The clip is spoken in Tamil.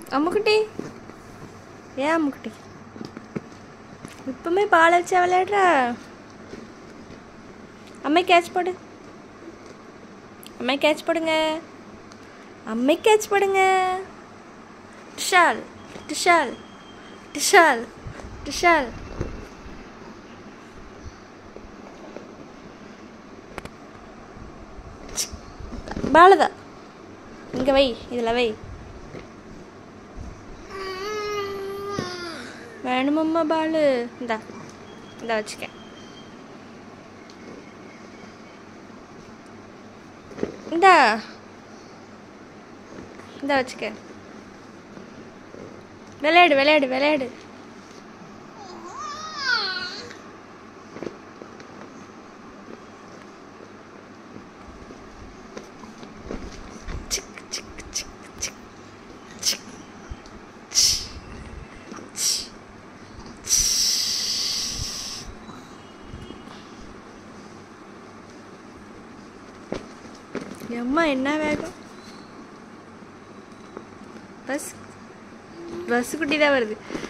அம்முக்குட்டி ஏன் அம்முக்குட்டி இப்பவுமே பால் வச்சா விளையாடுறா அம்மை கேட்ச் போடு அம்மை கேட்ச் போடுங்க அம்மை கேட்ச் போடுங்க டிஷால் டிஷால் டிஷால் டிஷால் பாலதா இங்கே வை இதில் வை வேணுமம்மா பாலு இந்தா இந்தா வச்சுக்க இந்தா இந்தா வச்சுக்க விளையாடு விளையாடு விளையாடு சிக் சிக் சிக் சிக் சிக் எம்மா என்ன வேகம் பஸ் பஸ் குட்டி தான் வருது